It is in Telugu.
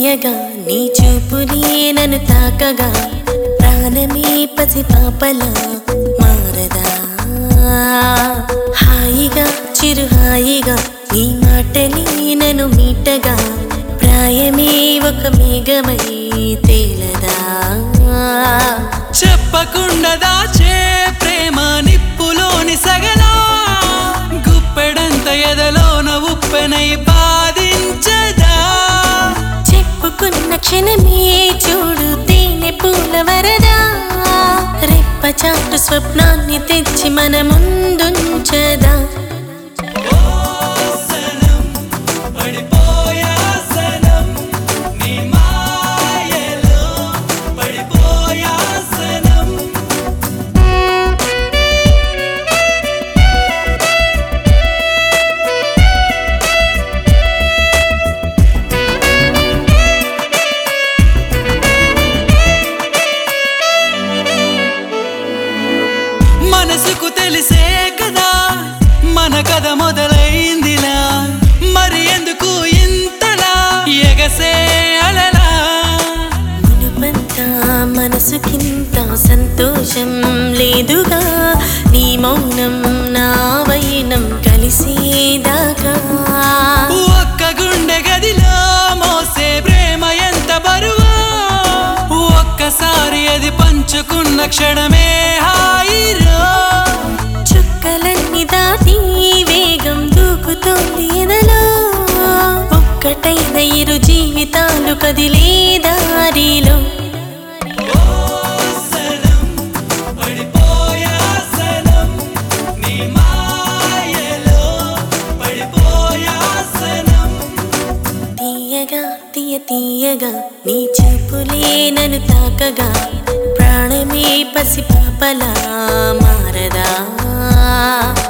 తీయగా నీ చూపులే నన్ను తాకగా ప్రాణమే పసి పాపలా మారదా హాయిగా చిరు హాయిగా నీ మాటలే నన్ను మీటగా ప్రాయమే ఒక మేఘమై తేలదా చెప్పకుండా దాచే ప్రేమ నిప్పులోని సగలా గుప్పెడంత ఎదలోన ఉప్పెనై బాధించదా చెప్పుకున్న క్షణమే చూడు తేనె పూల వరదా రెప్ప చాటు స్వప్నాన్ని తెచ్చి మన ముందుంచదా ఓ సనం పడిపోయా సనం నీ మాయలో పడిపోయా సనం మనసుకు తెలిసే కదా మన కథ మొదలైందిలా మరి ఎందుకు ఇంతలా ఎగసే అలలా మునుపంతా మనసుకింత సంతోషం లేదుగా నీ మౌనం నా వైనం కలిసేదాకా ఒక్క గుండె గదిలో మోసే ప్రేమ ఎంత బరువో ఒక్కసారి అది పంచుకున్న క్షణమే హాయిరో చుక్కలన్నీ దాటి వేగం దూకుతోంది ఎదలో ఒక్కటైన ఇరు జీవితాలు కదిలే దారిలో ఓ సనం పడిపోయా సనం నీ మాయలో పడిపోయా సనం తీయగా తీయ తీయగా నీ చూపులే నన్ను తాకగా ప్రాణమే పసి పాపలా మారదా